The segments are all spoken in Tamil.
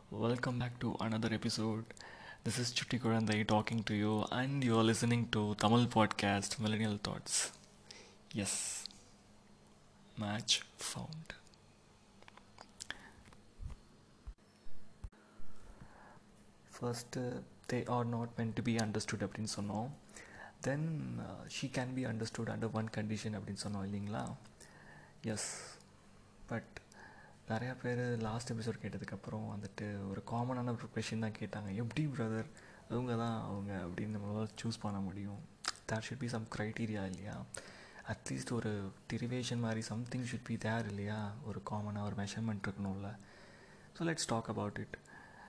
Welcome back to another episode. This is Chutti Kurandai talking to you, and you are listening to Tamil podcast Millennial Thoughts. Yes, match found. First, uh, they are not meant to be understood அப்படின்னு சொன்னோம் then she can be understood under one condition அப்படின்னு சொன்னோம் இல்லைங்களா எஸ் பட் நிறையா பேர் லாஸ்ட் எபிசோட் கேட்டதுக்கப்புறம் வந்துட்டு ஒரு காமனான ஒரு கொஷின் தான் கேட்டாங்க எப்படி பிரதர் அவங்க தான் அவங்க அப்படின்னு நம்மளால் சூஸ் பண்ண முடியும் there should be some criteria இல்லையா அட்லீஸ்ட் ஒரு டிரிவேஷன் மாதிரி சம்திங் ஷுட் பி தேர் இல்லையா ஒரு காமனாக ஒரு மெஷர்மெண்ட் இருக்கணும்ல so let's talk about it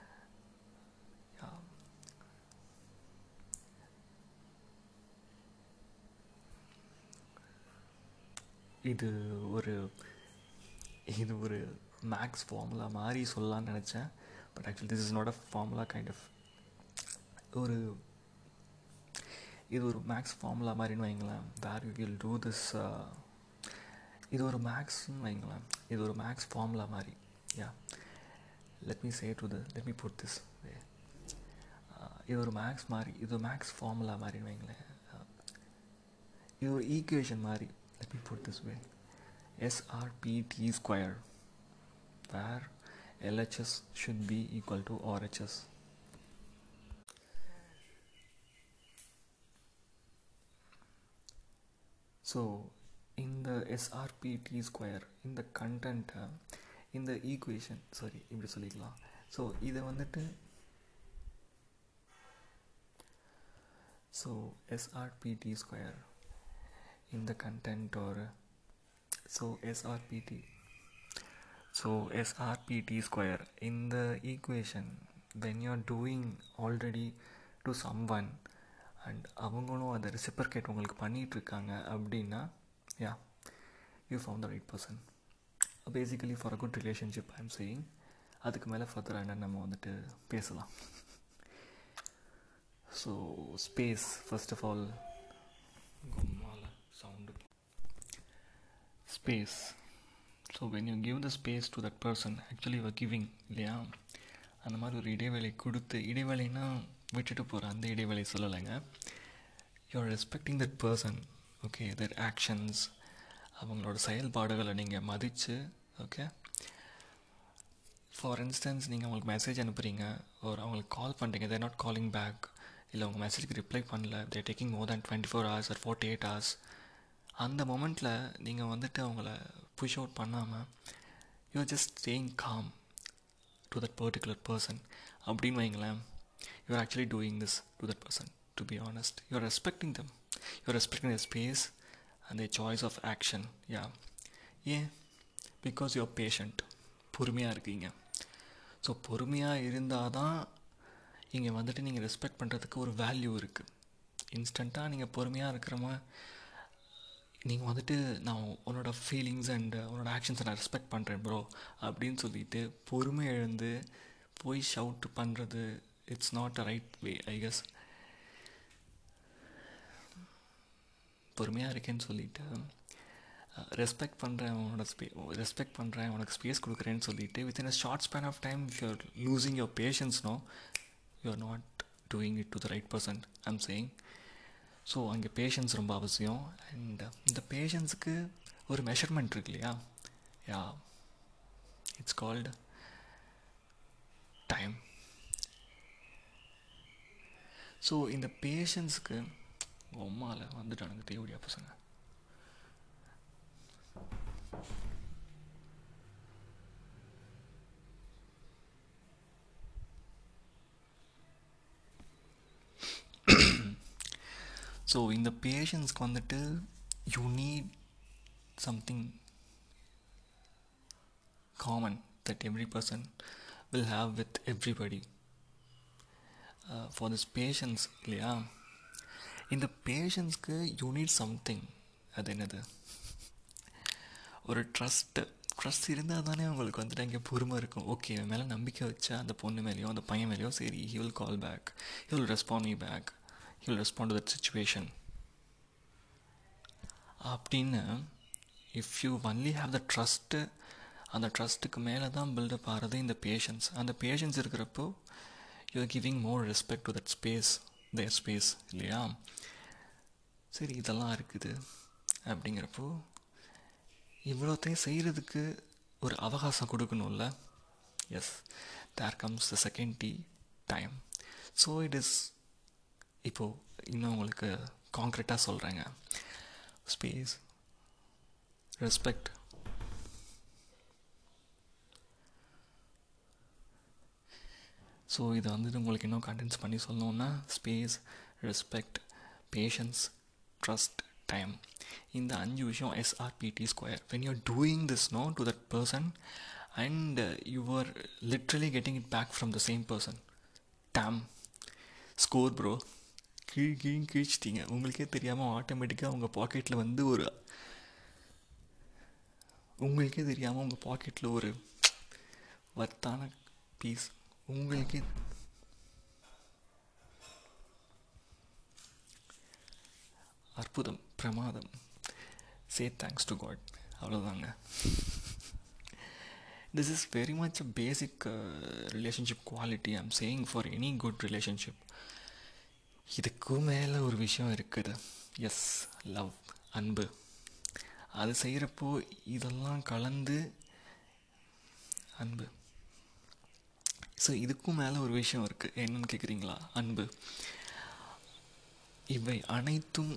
இது ஒரு இது ஒரு மேக்ஸ் ஃபார்முலா மாதிரி சொல்லலாம்னு நினச்சேன் but actually this is not a formula kind of ஒரு இது ஒரு மேக்ஸ் ஃபார்முலா மாதிரின்னு வைங்களேன் where you will do this இது ஒரு மேக்ஸ்ன்னு வைங்களேன் இது ஒரு மேக்ஸ் ஃபார்முலா மாதிரி yeah let me say to the let me put this way இது ஒரு மேக்ஸ் மாதிரி இது ஒரு மேக்ஸ் ஃபார்முலா மாதிரின்னு வைங்களேன் இது ஒரு ஈக்குவேஷன் மாதிரி let me put this way SRPT square where LHS should be equal to RHS so in the SRPT square in the content in the equation sorry இப்படி சொல்லிக்கலாம் ஸோ இதை வந்துட்டு so SRPT square in the content or so srpt so srpt square in the equation when you're doing already to someone and அவங்களும் அதை ரெசிப்பர்கேட் உங்களுக்கு பண்ணிகிட்ருக்காங்க அப்படின்னா yeah you found the right person basically for a good relationship I am saying அதுக்கு மேலே ஃபர்தராக என்ன நம்ம வந்துட்டு பேசலாம் so space first of all sound space so when you give the space to that person actually you are giving இல்லையா அந்த மாதிரி ஒரு இடைவேளை கொடுத்து இடைவேளைனா விட்டுட்டு போகிற அந்த இடைவேளை சொல்லலைங்க you are respecting that person okay that actions அவங்களோட செயல்பாடுகளை நீங்கள் மதித்து ஓகே ஃபார் இன்ஸ்டன்ஸ் நீங்கள் அவங்களுக்கு மெசேஜ் அனுப்புகிறீங்க ஒரு அவங்களுக்கு கால் பண்ணுறீங்க தேர் நாட் காலிங் பேக் இல்லை உங்கள் மெசேஜ்க்கு ரிப்ளை பண்ணல they're taking more than twenty four hours or forty eight hours அந்த மொமெண்ட்டில் நீங்கள் வந்துட்டு அவங்கள புஷ் அவுட் பண்ணாமல் you are just staying calm to that particular person அப்படின்னு வைங்களேன் you are actually doing this to that person to be honest you are respecting them you are respecting the space and the choice of action yeah ஏன் பிகாஸ் யூஆர் பேஷண்ட் பொறுமையாக இருக்கீங்க ஸோ பொறுமையாக இருந்தால் தான் இங்கே வந்துட்டு நீங்கள் ரெஸ்பெக்ட் பண்ணுறதுக்கு ஒரு வேல்யூ இருக்குது இன்ஸ்டண்ட்டாக நீங்கள் பொறுமையாக இருக்கிறமா நீங்கள் வந்துட்டு நான் உன்னோட ஃபீலிங்ஸ் அண்ட் உன்னோட ஆக்ஷன்ஸை நான் ரெஸ்பெக்ட் பண்ணுறேன் ப்ரோ அப்படின்னு சொல்லிட்டு பொறுமை எழுந்து போய் ஷவுட் பண்ணுறது it's not a right way I guess பொறுமையாக இருக்கேன்னு சொல்லிட்டு ரெஸ்பெக்ட் பண்ணுறேன் உன்னோட ஸ்பே ரெஸ்பெக்ட் பண்ணுறேன் உனக்கு ஸ்பேஸ் கொடுக்குறேன்னு சொல்லிட்டு within a short span of time you are losing your பேஷன்ஸ்னோ you are not doing it to the right person I'm saying so அங்கே பேஷன்ஸ் ரொம்ப அவசியம் அண்ட் இந்த பேஷன்ஸுக்கு ஒரு மெஷர்மெண்ட் இருக்கு இல்லையா yeah it's called time so இந்த பேஷன்ஸுக்கு உம்மாவில் வந்துட்டானுங்க தேவடியா பசங்க ஸோ இந்த பேஷன்ஸ்க்கு வந்துட்டு you need something common that every person will have with everybody for this patience இல்லையா இந்த பேஷன்ஸ்க்கு யூ நீட் சம்திங் அது என்னது ஒரு ட்ரஸ்ட்டு ட்ரஸ்ட் இருந்தால் தானே அவங்களுக்கு வந்துட்டு அங்கே பொறுமை இருக்கும் ஓகே என் மேலே நம்பிக்கை வச்சா அந்த பொண்ணு மேலேயோ அந்த பையன் மேலேயோ சரி he will call back he will respond me back he will respond to that situation அப்படின்னு if you only have the trust அந்த ட்ரஸ்ட்டுக்கு மேலே தான் பில்டப் ஆகிறது இந்த பேஷன்ஸ் அந்த பேஷன்ஸ் இருக்கிறப்போ you are giving more respect to that space their space இல்லையா சரி இதெல்லாம் இருக்குது அப்படிங்கிறப்போ இவ்வளோத்தையும் செய்கிறதுக்கு ஒரு அவகாசம் கொடுக்கணும்ல yes there comes the second T time so it is இப்போது இன்னும் உங்களுக்கு காங்க்ரீட்டாக சொல்கிறேங்க ஸ்பேஸ் ரெஸ்பெக்ட் ஸோ இதை வந்துட்டு உங்களுக்கு இன்னும் கண்டென்ஸ் பண்ணி சொல்லணுன்னா space respect patience trust time இந்த அஞ்சு விஷயம் SRPT square when you are doing this no to that person and you are literally getting it back from the same person damn score bro கீழ் கீழ் கீழ்ச்சிட்டிங்க உங்களுக்கே தெரியாமல் ஆட்டோமேட்டிக்காக உங்கள் பாக்கெட்டில் வந்து ஒரு உங்களுக்கே தெரியாமல் உங்கள் பாக்கெட்டில் ஒரு வர்த்தான பீஸ் உங்களுக்கே அற்புதம் பிரமாதம் சே தேங்க்ஸ் டு காட் அவ்வளோதாங்க this is very much a basic relationship quality I'm saying for any good relationship இதுக்கு மேலே ஒரு விஷயம் இருக்குது எஸ் லவ் அன்பு அது செய்கிறப்போ இதெல்லாம் கலந்து அன்பு ஸோ இதுக்கும் மேலே ஒரு விஷயம் இருக்குது என்னன்னு கேட்குறீங்களா அன்பு இவை அனைத்தும்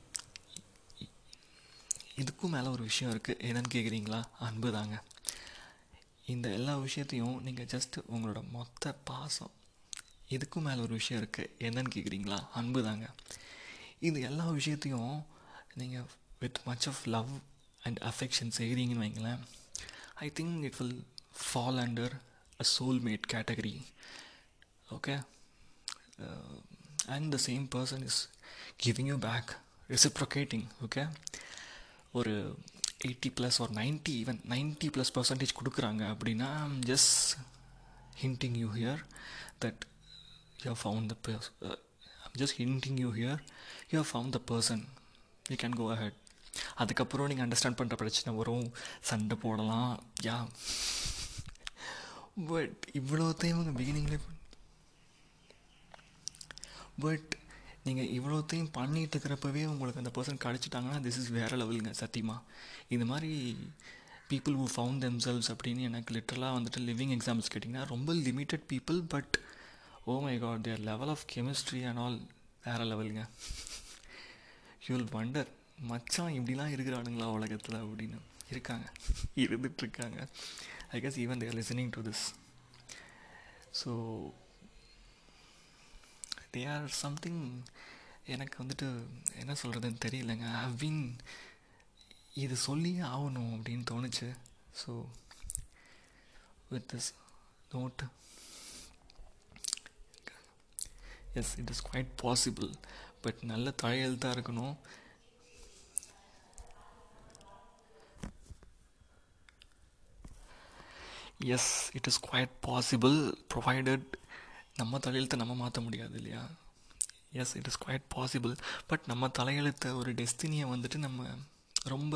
இதுக்கும் மேலே ஒரு விஷயம் இருக்குது என்னன்னு கேட்குறீங்களா அன்பு தாங்க இந்த எல்லா விஷயத்தையும் நீங்கள் ஜஸ்ட்டு உங்களோட மொத்த பாசம் இதுக்கும் மேலே ஒரு விஷயம் இருக்குது என்னன்னு கேட்குறீங்களா அன்பு தாங்க இது எல்லா விஷயத்தையும் நீங்கள் with much of love and affection செய்கிறீங்கன்னு வைங்களேன் I think it will fall under a soulmate category okay uh, and the same person is giving you back reciprocating okay ஒரு எயிட்டி ப்ளஸ் ஒரு ninety even ninety plus percentage கொடுக்குறாங்க அப்படின்னா just hinting you here that you have found the person just hinting you here you have found the person you can go ahead அதுக்கப்புறம் நீங்கள் அண்டர்ஸ்டாண்ட் பண்ணுற பிரச்சனை வரும் சண்டை போடலாம் யா பட் இவ்வளோத்தையும் இவங்க பிகினிங்லேயே பட் நீங்கள் இவ்வளோத்தையும் பண்ணிகிட்டு இருக்கிறப்பவே உங்களுக்கு அந்த பர்சன் கிடச்சிட்டாங்கன்னா திஸ் இஸ் வேறு லெவலுங்க சத்தியமாக இது மாதிரி பீப்புள் ஹூ ஃபவுண்ட் தெம்செல்ஸ் அப்படின்னு எனக்கு லிட்டரலாக வந்துட்டு லிவிங் எக்ஸாம்பிள்ஸ் கேட்டிங்கன்னா ரொம்ப limited people but oh my God their level of chemistry and all வேறு லெவலுங்க யூல் வண்டர் மச்சான் இப்படிலாம் இருக்கிறானுங்களா உலகத்தில் அப்படின்னு இருக்காங்க இருந்துகிட்ருக்காங்க I guess even they're listening to this so they are something எனக்கு வந்துட்டு என்ன சொல்கிறதுன்னு தெரியலங்க ஐ பீன் இது சொல்லியே ஆகணும் அப்படின்னு தோணுச்சு so with this note yes it is quite possible but நல்ல தலையெழுத்தாக இருக்கணும் yes it is quite possible provided நம்ம தலையெழுத்தை நம்ம மாற்ற முடியாது இல்லையா yes it is quite possible but நம்ம தலையெழுத்தை ஒரு டெஸ்டினியை வந்துட்டு நம்ம ரொம்ப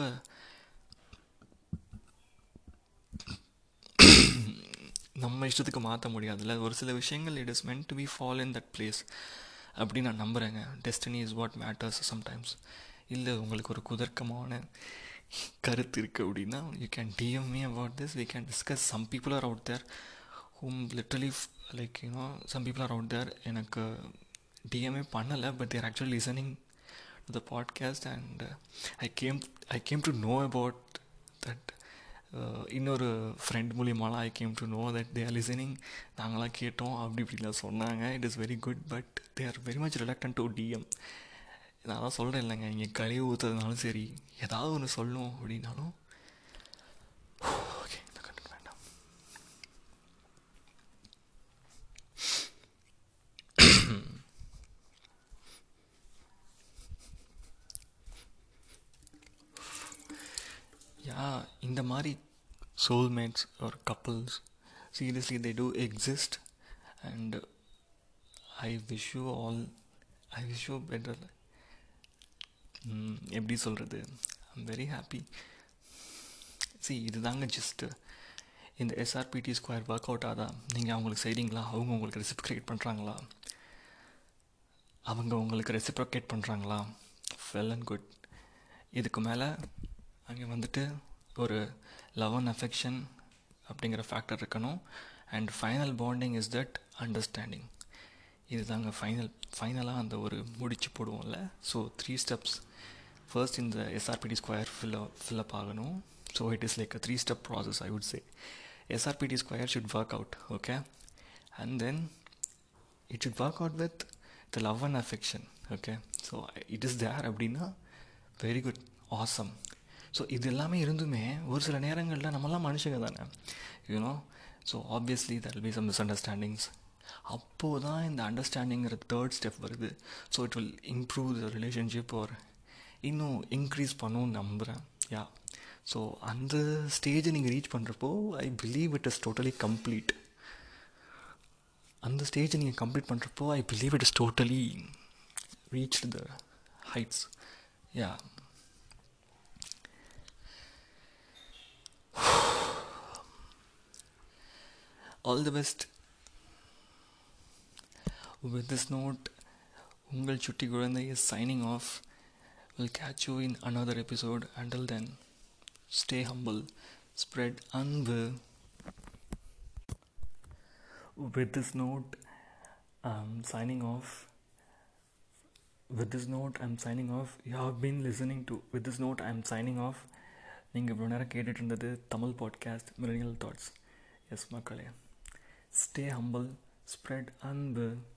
நம்ம இஷ்டத்துக்கு மாற்ற முடியாதுல்ல ஒரு சில விஷயங்கள் it is meant to be fall in that place அப்படி நான் நம்புகிறேங்க destiny is what matters sometimes இல்லை உங்களுக்கு ஒரு குதர்க்கமான கருத்து இருக்குது அப்படின்னா you can DM me about this we can discuss some people are out there hmm literally like you know some people are out there எனக்கு டிஎம்ஏ பண்ணலை but they're actually listening to the podcast and I came I came to know about that இன்னொரு ஃப்ரெண்ட் மூலியமாலாம் I came to know that they are listening நாங்களாம் கேட்டோம் அப்படி இப்படிலாம் சொன்னாங்க it is very good but they are very much reluctant to DM நான் தான் சொல்கிறேன் இல்லைங்க இங்கே கழிவு ஊற்றுறதுனாலும் சரி ஏதாவது ஒன்று சொல்லணும் அப்படின்னாலும் ஓகே இந்த கண்டென்ட் வேண்டாம் யா இந்த மாதிரி soulmates or couples seriously they do exist and i wish you all i wish you better எப்படி சொல்கிறது ஐம் வெரி ஹாப்பி சி இதுதாங்க ஜஸ்ட்டு இந்த எஸ்ஆர்பிடி ஸ்கொயர் ஒர்க் அவுட் ஆதா நீங்கள் அவங்களுக்கு செய்கிறீங்களா அவங்க உங்களுக்கு ரெசிப்ரிகேட் பண்ணுறாங்களா அவங்க உங்களுக்கு ரெசிப்ரோகேட் பண்ணுறாங்களா வெல் அண்ட் குட் இதுக்கு மேலே அங்கே வந்துட்டு ஒரு லவ் அண்ட் அஃபெக்ஷன் அப்படிங்கிற ஃபேக்டர் இருக்கணும் and final bonding is that understanding இது தாங்க ஃபைனல் ஃபைனலாக அந்த ஒரு முடிச்சு போடுவோம்ல ஸோ த்ரீ ஸ்டெப்ஸ் ஃபர்ஸ்ட் இந்த எஸ்ஆர்பிடி ஸ்கொயர் ஃபில் ஃபில்லப் ஆகணும் so it is like a three step process I would say SRPT square should work out okay and then it should work out with the love and affection okay so it is there அப்படின்னா வெரி குட் ஆசம் ஸோ இது எல்லாமே இருந்துமே ஒரு சில நேரங்களில் நம்மலாம் மனுஷங்க தானே you know so obviously there will be some misunderstandings அப்போது தான் இந்த அண்டர்ஸ்டாண்டிங்கிற தேர்ட் ஸ்டெப் வருது so it will improve the relationship ஒரு இன்னும் இன்க்ரீஸ் பண்ணுன்னு நம்புகிறேன் யா ஸோ அந்த ஸ்டேஜை நீங்கள் ரீச் பண்ணுறப்போ I believe it is totally complete அந்த ஸ்டேஜை நீங்கள் கம்ப்ளீட் பண்ணுறப்போ I believe it is totally reach the heights yeah all the best with this note உங்கள் சுட்டி குழந்தை is signing off will catch you in another episode until then stay humble spread அன்பு with this note i'm signing off with this note i'm signing off you have been listening to with this note i'm signing off நீங்கள் இவ்வளோ நேரம் கேட்டுட்டு இருந்தது தமிழ் பாட்காஸ்ட் மில்லியல் தாட்ஸ் எஸ் மக்களே ஸ்டே ஹம்பிள் ஸ்ப்ரெட் அன்பு